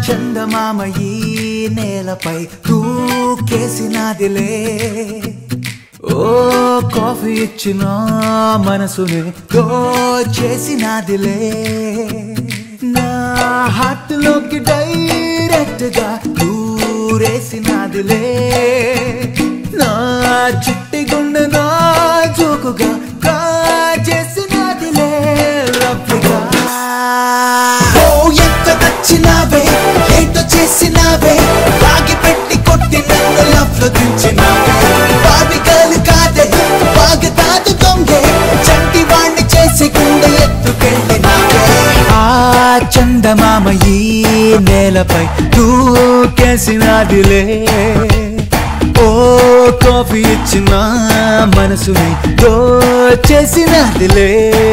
చందమామ ఈ నేలపై దూకేసినదిలే ఓ కాఫీ ఇచ్చిన మనసుని చేసినదిలే నా హార్ట్ లోకి డైరెక్ట్ గా దూరేసినదిలే నా చిట్టి గుండె నా జోకుగా కాజేసినదిలే లవ్లీగా ఓ ఎంత నచ్చినావే ఏంటో చేసినావే రాగి పెట్టి కొట్టి నన్ను లవ్ లో దించినావే బాబికలు కాదే బాగతాదు దొంగే చంటి వాణ్ణి చేసి గుండె ఎత్తుకెళ్ళినావే ఆ చందమామ ఈ నేలపై దూకేసినదిలే ఓ కాఫీ ఇచ్చిన మనసుని చేసినదిలే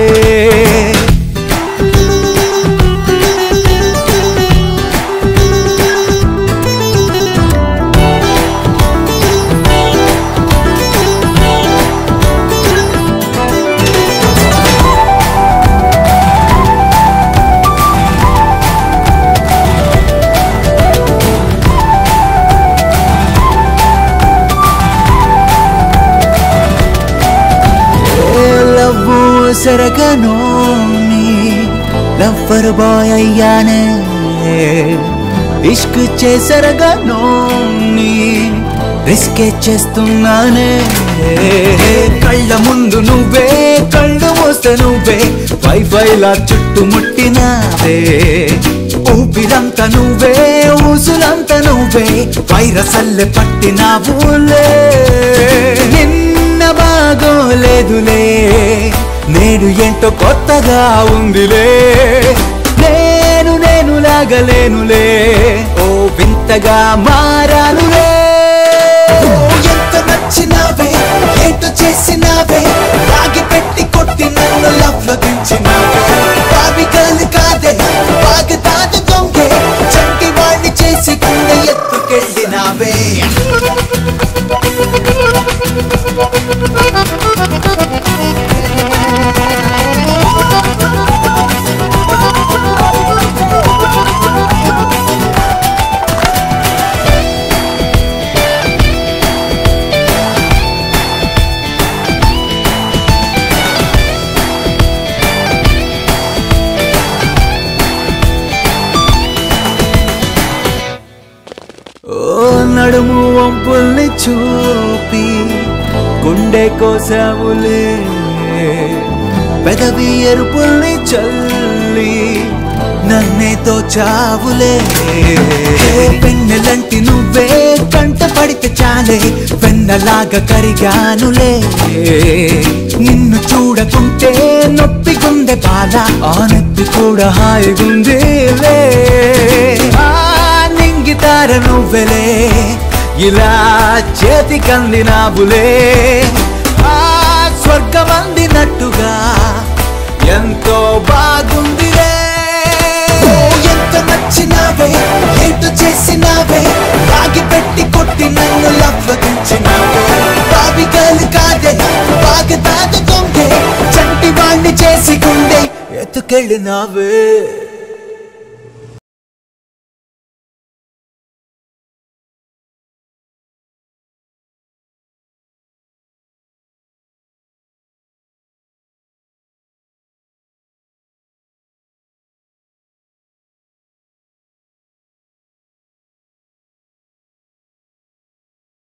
లవ్వు సరగను లవ్వర్ బాయ్ అయ్యానే ఇష్క్ చేసరగను రిస్కే చేస్తున్నానే కళ్ళ ముందు నువ్వే కళ్ళు మూస్తే నువ్వే వైఫైలా చుట్టుముట్టినావే ఊపిరంతా నువ్వే ఊసులంతా నువ్వే వైరస్ అల్లె పట్టినావులే నిన్న బాగోలేదులే నేడు ఏంటో కొత్తగా ఉందిలే నేను నేను లాగలేనులే ఓ వింతగా మారానులే ఓ ఎంత నచ్చినావే ఏంటో చేసినావే రాగి పెట్టి కొట్టి నన్ను లవ్ లో దించినావే బాబికలు కాదే బాగతాదు దొంగే చంటి వాణ్ణి చేసి గుండె ఎత్తుకెళ్ళినావే ఓ నడుము వంపుల్ని చూపి గుండె కోసావులే పెదవి ఎరుపుల్ని చల్లి నన్నేతో చావులే పెన్నెలంటి నువ్వే కంట పడితే చాలే వెన్నలాగా కరిగానులే నిన్ను చూడకుంటే నొప్పి గుండె బాల ఆ నొప్పి కూడా హాయిగుందిలే ఆ నింగితార నువ్వెలే ఇలా చేతికందినాబులే ఆ స్వర్గమందినట్టుగా ఎంతో బాగుందిలే ఓ ఎంత నచ్చినావే ఏంటో చేసినావే రాగి పెట్టి కొట్టి నన్ను లవ్ దించినావే బాబికలు కాదే బాగతాదు దొంగే చంటి వాణ్ణి చేసి గుండె ఎత్తుకెళ్ళినావే